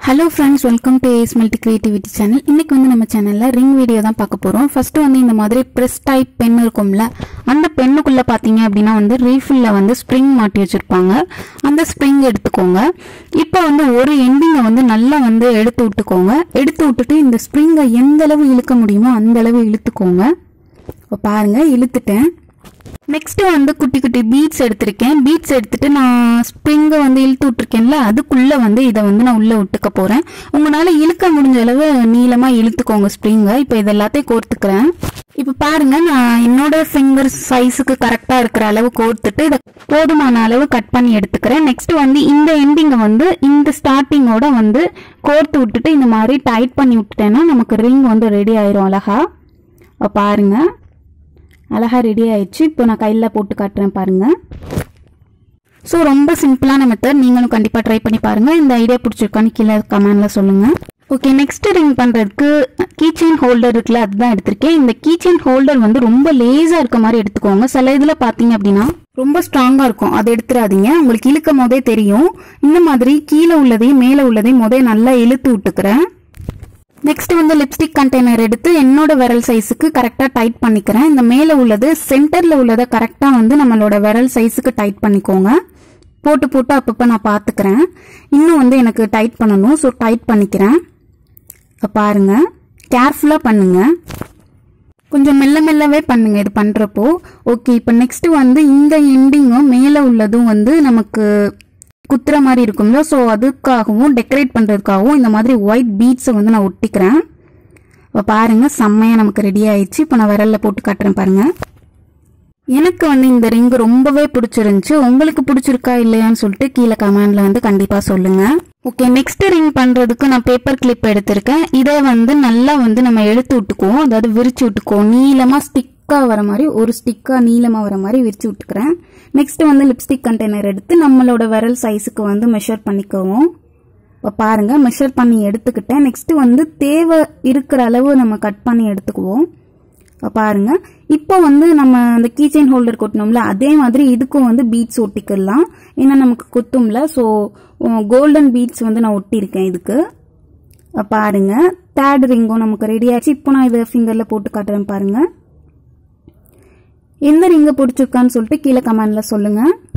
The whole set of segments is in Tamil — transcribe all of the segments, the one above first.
hello friends welcome to ace multi creativity channel இன்னைக்கு வந்து நம்ம சேனலில் ரிங் வீடியோ தான் பார்க்க போகிறோம் ஃபர்ஸ்ட் வந்து இந்த மாதிரி ப்ரெஸ் டைப் பென் இருக்கும்ல அந்த பென்னுக்குள்ளே பார்த்தீங்க அப்படின்னா வந்து ரீஃபில்ல வந்து ஸ்ப்ரிங் மாட்டி வச்சுருப்பாங்க அந்த ஸ்ப்ரிங் எடுத்துக்கோங்க இப்போ வந்து ஒரு எண்டிங்கை வந்து நல்லா வந்து எடுத்து விட்டுக்கோங்க எடுத்து விட்டுட்டு இந்த ஸ்ப்ரிங்கை எந்த அளவு இழுக்க முடியுமோ அந்த அளவு இழுத்துக்கோங்க இப்போ பாருங்க இழுத்துட்டேன் நெக்ஸ்ட் வந்து குட்டி குட்டி பீட்ஸ் எடுத்திருக்கேன் பீட்ஸ் எடுத்துட்டு நான் ஸ்ப்ரிங்கை வந்து இழுத்து விட்டுருக்கேன்ல அதுக்குள்ள வந்து இதை வந்து நான் உள்ள விட்டுக்க போறேன் உங்களால இழுக்க முடிஞ்ச அளவு நீளமா இழுத்துக்கோங்க ஸ்ப்ரிங்கை இப்போ இது எல்லாத்தையும் கோர்த்துக்கிறேன் இப்போ பாருங்க நான் என்னோட ஃபிங்கர் சைஸுக்கு கரெக்டா இருக்கிற அளவு கோர்த்துட்டு இதை போதுமான அளவு கட் பண்ணி எடுத்துக்கிறேன் நெக்ஸ்ட் வந்து இந்த எண்டிங்கை வந்து இந்த ஸ்டார்டிங்கோட வந்து கோர்த்து விட்டுட்டு இந்த மாதிரி டைட் பண்ணி விட்டுட்டேன்னா நமக்கு ரிங் வந்து ரெடி ஆயிரும் அழகா அப்ப பாருங்க அழகா ரெடி ஆயிடுச்சு இப்போ நான் கையில் போட்டு காட்டுறேன் பாருங்க ஸோ ரொம்ப சிம்பிளான மெத்தட் நீங்களும் கண்டிப்பாக ட்ரை பண்ணி பாருங்க இந்த ஐடியா பிடிச்சிருக்கான்னு கீழே கமெண்ட்ல சொல்லுங்க ஓகே நெக்ஸ்ட் ரிங் பண்ணுறதுக்கு கீச்செயின் ஹோல்டர் இருக்குல்ல அதுதான் எடுத்திருக்கேன் இந்த கீச்செயின் ஹோல்டர் வந்து ரொம்ப லேஸாக இருக்க மாதிரி எடுத்துக்கோங்க சில இதில் பார்த்தீங்க அப்படின்னா ரொம்ப ஸ்ட்ராங்காக இருக்கும் அதை எடுத்துடாதீங்க உங்களுக்கு இழுக்கும் போதே தெரியும் இந்த மாதிரி கீழே உள்ளதையும் மேலே உள்ளதையும் முதல் நல்லா இழுத்து விட்டுக்கிறேன் நெக்ஸ்ட் வந்து லிப்ஸ்டிக் கண்டெய்னர் எடுத்து என்னோட விரல் சைஸுக்கு கரெக்டாக டைட் பண்ணிக்கிறேன் இந்த மேலே உள்ளது சென்டரில் உள்ளதை கரெக்டாக வந்து நம்மளோட விரல் சைஸுக்கு டைட் பண்ணிக்கோங்க போட்டு போட்டு அப்பப்போ நான் பார்த்துக்கிறேன் இன்னும் வந்து எனக்கு டைட் பண்ணணும் ஸோ டைட் பண்ணிக்கிறேன் இப்ப பாருங்க கேர்ஃபுல்லாக பண்ணுங்க கொஞ்சம் மெல்ல மெல்லவே பண்ணுங்க இது பண்றப்போ ஓகே இப்போ நெக்ஸ்ட் வந்து இந்த எண்டிங்கும் மேலே உள்ளதும் வந்து நமக்கு குத்துற மாதிரி இருக்கும்ல ஸோ அதுக்காகவும் டெக்கரேட் பண்ணுறதுக்காகவும் இந்த மாதிரி ஒயிட் பீட்ஸை வந்து நான் ஒட்டிக்கிறேன் இப்போ பாருங்க செம்மையாக நமக்கு ரெடி ஆயிடுச்சு இப்போ நான் விரல்ல போட்டு காட்டுறேன் பாருங்க எனக்கு வந்து இந்த ரிங் ரொம்பவே பிடிச்சிருந்துச்சு உங்களுக்கு பிடிச்சிருக்கா இல்லையான்னு சொல்லிட்டு கீழே கமெண்ட்ல வந்து கண்டிப்பா சொல்லுங்க ஓகே நெக்ஸ்ட் ரிங் பண்றதுக்கு நான் பேப்பர் கிளிப் எடுத்திருக்கேன் இதை வந்து நல்லா வந்து நம்ம எடுத்து விட்டுக்குவோம் அதாவது விரிச்சு விட்டுக்குவோம் நீளமா ஸ்டிக்கா வர மாதிரி ஒரு ஸ்டிக்கா நீளமா வர மாதிரி விரிச்சு விட்டுக்கிறேன் நெக்ஸ்ட் வந்து லிப்ஸ்டிக் கண்டெய்னர் எடுத்து நம்மளோட விரல் சைஸுக்கு வந்து மெஷர் பண்ணிக்குவோம் இப்போ பாருங்க மெஷர் பண்ணி எடுத்துக்கிட்டேன் நெக்ஸ்ட் வந்து தேவை இருக்கிற அளவு நம்ம கட் பண்ணி எடுத்துக்குவோம் இப்போ பாருங்க இப்போ வந்து நம்ம அந்த கீச்செயின் ஹோல்டர் கொட்டணும்ல அதே மாதிரி இதுக்கும் வந்து பீட்ஸ் ஒட்டிக்கலாம் ஏன்னா நமக்கு கொத்தும்ல ஸோ கோல்டன் பீட்ஸ் வந்து நான் ஒட்டியிருக்கேன் இதுக்கு இப்போ பாருங்க தேர்ட் ரிங்கும் நமக்கு ரெடி ஆச்சு இப்போ நான் இதை ஃபிங்கர்ல போட்டு காட்டுறேன் பாருங்க எந்த ரிங்கை பிடிச்சிருக்கான்னு சொல்லிட்டு கீழே கமெண்ட்ல சொல்லுங்க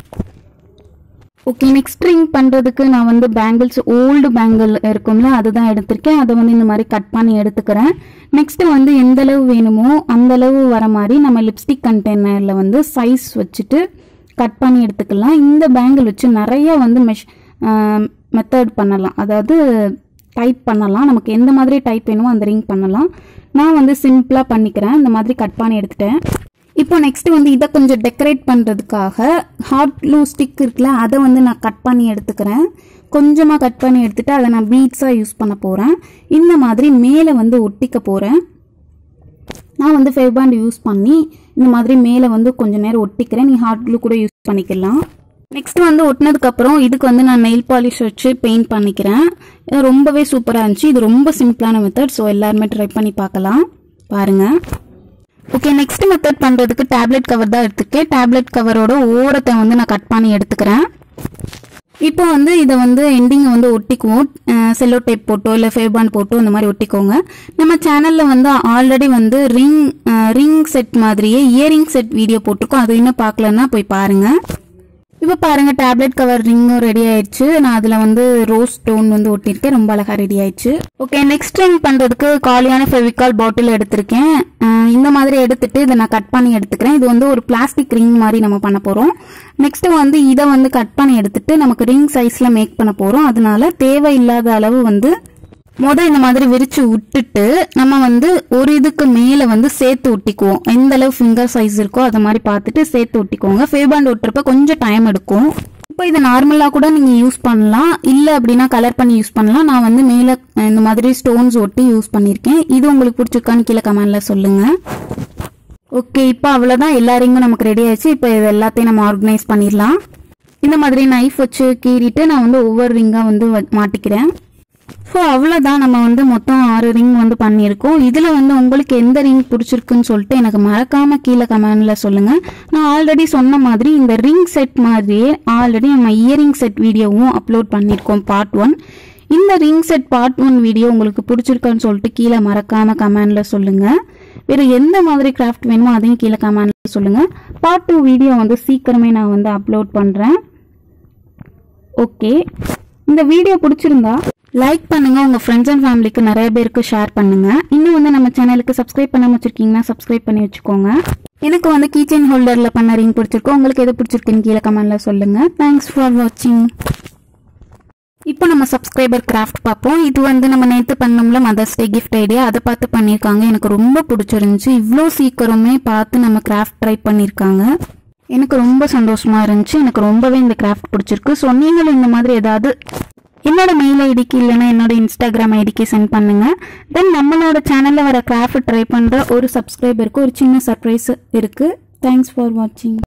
ஓகே நெக்ஸ்ட் ரிங் பண்ணுறதுக்கு நான் வந்து பேங்கிள்ஸ் ஓல்டு பேங்கிள் இருக்கும்ல அதுதான் எடுத்திருக்கேன் அதை வந்து இந்த மாதிரி கட் பண்ணி எடுத்துக்கிறேன் நெக்ஸ்ட் வந்து எந்த அளவு வேணுமோ அந்த அளவு வர மாதிரி நம்ம லிப்ஸ்டிக் கண்டெய்னரில் வந்து சைஸ் வச்சுட்டு கட் பண்ணி எடுத்துக்கலாம் இந்த பேங்கிள் வச்சு நிறைய வந்து மெஷ் மெத்தட் பண்ணலாம் அதாவது டைப் பண்ணலாம் நமக்கு எந்த மாதிரி டைப் வேணுமோ அந்த ரிங் பண்ணலாம் நான் வந்து சிம்பிளாக பண்ணிக்கிறேன் இந்த மாதிரி கட் பண்ணி எடுத்துட்டேன் இப்போ நெக்ஸ்ட் வந்து இதை கொஞ்சம் டெக்கரேட் பண்ணுறதுக்காக ஹாட் க்ளூ ஸ்டிக் இருக்குல்ல அதை வந்து நான் கட் பண்ணி எடுத்துக்கிறேன் கொஞ்சமாக கட் பண்ணி எடுத்துட்டு அதை நான் பீட்ஸாக யூஸ் பண்ண போகிறேன் இந்த மாதிரி மேலே வந்து ஒட்டிக்க போகிறேன் நான் வந்து ஃபெவ்பாண்ட் யூஸ் பண்ணி இந்த மாதிரி மேலே வந்து கொஞ்ச நேரம் ஒட்டிக்கிறேன் நீ ஹாட் க்ளூ கூட யூஸ் பண்ணிக்கலாம் நெக்ஸ்ட் வந்து ஒட்டினதுக்கப்புறம் இதுக்கு வந்து நான் நெயில் பாலிஷ் வச்சு பெயிண்ட் பண்ணிக்கிறேன் இது ரொம்பவே சூப்பராக இருந்துச்சு இது ரொம்ப சிம்பிளான மெத்தட் ஸோ எல்லாருமே ட்ரை பண்ணி பார்க்கலாம் பாருங்கள் ஓகே நெக்ஸ்ட் மெத்தட் பண்ணுறதுக்கு டேப்லெட் கவர் தான் எடுத்துக்கேன் டேப்லெட் கவரோட ஓரத்தை வந்து நான் கட் பண்ணி எடுத்துக்கிறேன் இப்போ வந்து இதை வந்து எண்டிங்கை வந்து ஒட்டிக்குவோம் செல்லோ டேப் போட்டோ இல்லை ஃபேபான் போட்டோ இந்த மாதிரி ஒட்டிக்கோங்க நம்ம சேனலில் வந்து ஆல்ரெடி வந்து ரிங் ரிங் செட் மாதிரியே இயரிங் செட் வீடியோ போட்டிருக்கோம் அது இன்னும் பார்க்கலன்னா போய் பாருங்கள் இப்போ பாருங்க டேப்லெட் கவர் ரிங்கும் ரெடி ஆயிடுச்சு நான் அதில் வந்து ரோஸ் ஸ்டோன் வந்து ஒட்டியிருக்கேன் ரொம்ப அழகாக ரெடி ஆயிடுச்சு ஓகே நெக்ஸ்ட் ரிங் பண்ணுறதுக்கு காலியான ஃபெவிகால் பாட்டில் எடுத்திருக்கேன் அஹ் இந்த மாதிரி எடுத்துட்டு இதை நான் கட் பண்ணி எடுத்துக்கிறேன் இது வந்து ஒரு பிளாஸ்டிக் ரிங் மாதிரி நம்ம பண்ண போகிறோம் நெக்ஸ்ட் வந்து இதை வந்து கட் பண்ணி எடுத்துட்டு நமக்கு ரிங் சைஸில் மேக் பண்ண போகிறோம் அதனால தேவையில்லாத அளவு வந்து முத இந்த மாதிரி விரிச்சு விட்டுட்டு நம்ம வந்து ஒரு இதுக்கு மேல வந்து சேர்த்து ஒட்டிக்குவோம் எந்த அளவு ஃபிங்கர் சைஸ் இருக்கோ அதை மாதிரி பார்த்துட்டு சேர்த்து ஒட்டிக்கோங்க ஃபேபாண்ட் ஒட்டுறப்ப கொஞ்சம் டைம் எடுக்கும் இப்போ இதை நார்மலாக கூட நீங்கள் யூஸ் பண்ணலாம் இல்லை அப்படின்னா கலர் பண்ணி யூஸ் பண்ணலாம் நான் வந்து மேலே இந்த மாதிரி ஸ்டோன்ஸ் ஒட்டி யூஸ் பண்ணியிருக்கேன் இது உங்களுக்கு பிடிச்சிருக்கான்னு கீழே கமெண்ட்ல சொல்லுங்க ஓகே இப்போ அவ்வளோதான் எல்லா ரிங்கும் நமக்கு ரெடி ஆயிடுச்சு இப்போ இது எல்லாத்தையும் நம்ம ஆர்கனைஸ் பண்ணிடலாம் இந்த மாதிரி நைஃப் வச்சு கீறிட்டு நான் வந்து ஒவ்வொரு ரிங்காக வந்து வ- மாட்டிக்கிறேன் ஸோ அவ்வளோதான் நம்ம வந்து மொத்தம் ஆறு ரிங் வந்து பண்ணியிருக்கோம் இதில் வந்து உங்களுக்கு எந்த ரிங் பிடிச்சிருக்குன்னு சொல்லிட்டு எனக்கு மறக்காம கீழே கமெண்ட்ல சொல்லுங்க நான் ஆல்ரெடி சொன்ன மாதிரி இந்த ரிங் செட் மாதிரியே ஆல்ரெடி நம்ம இயரிங் செட் வீடியோவும் அப்லோட் பண்ணியிருக்கோம் பார்ட் ஒன் இந்த ring set part one video உங்களுக்கு பிடிச்சிருக்கான்னு சொல்லிட்டு கீழே மறக்காம கமெண்ட்ல சொல்லுங்க வேற எந்த மாதிரி கிராஃப்ட் வேணுமோ அதையும் கீழே கமெண்ட்ல சொல்லுங்க பார்ட் டூ வீடியோ வந்து சீக்கிரமே நான் வந்து அப்லோட் பண்றேன் ஓகே இந்த வீடியோ பிடிச்சிருந்தா லைக் பண்ணுங்க உங்க ஃப்ரெண்ட்ஸ் அண்ட் ஃபேமிலிக்கு நிறைய பேருக்கு ஷேர் பண்ணுங்க இன்னும் வந்து நம்ம சேனலுக்கு சப்ஸ்கிரைப் பண்ணாம வச்சிருக்கீங்கன்னா சப்ஸ்கிரைப் பண்ணி வச்சுக்கோங்க எனக்கு வந்து கீச்செயின் ஹோல்டர்ல பண்ண ரிங் பிடிச்சிருக்கும் உங்களுக்கு எது பிடிச்சிருக்குன்னு கீழே கமெண்ட்ல சொல்லுங்க தேங்க்ஸ் ஃபார் வாட்சிங் இப்போ நம்ம சப்ஸ்கிரைபர் கிராஃப்ட் பார்ப்போம் இது வந்து நம்ம நேற்று பண்ணோம்ல மதர்ஸ் டே கிஃப்ட் ஐடியா அதை பார்த்து பண்ணியிருக்காங்க எனக்கு ரொம்ப பிடிச்சிருந்துச்சு இவ்வளோ சீக்கிரமே பார்த்து நம்ம கிராஃப்ட் ட்ரை பண்ணியிருக்காங்க எனக்கு ரொம்ப சந்தோஷமா இருந்துச்சு எனக்கு ரொம்பவே இந்த கிராஃப்ட் பிடிச்சிருக்கு ஸோ நீங்களும் இந்த மாதிரி ஏதாவது என்னோட மெயில் ஐடிக்கு இல்லைன்னா என்னோட இன்ஸ்டாகிராம் ஐடிக்கு சென்ட் பண்ணுங்க தென் நம்மளோட சேனலில் வர கிராஃப்ட் ட்ரை பண்ணுற ஒரு சப்ஸ்கிரைபருக்கு ஒரு சின்ன சர்ப்ரைஸ் இருக்குது தேங்க்ஸ் ஃபார் வாட்சிங்